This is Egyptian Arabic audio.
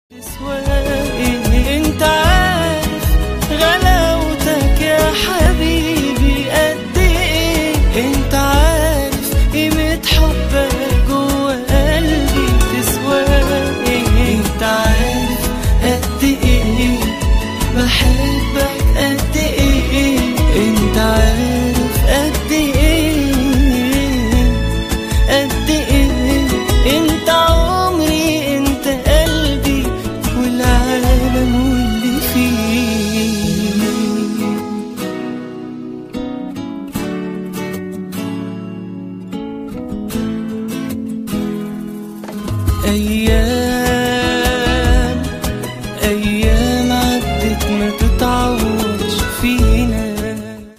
تسواقي انت عارف غلاوتك يا حبيبي قد ايه انت عارف قيمة حبك جوا قلبي تسواقي انت عارف قد ايه بحبك قد ايه انت عارف قد ايه قد ايه انت عمري انت قلبي والعالم واللي فيه ايام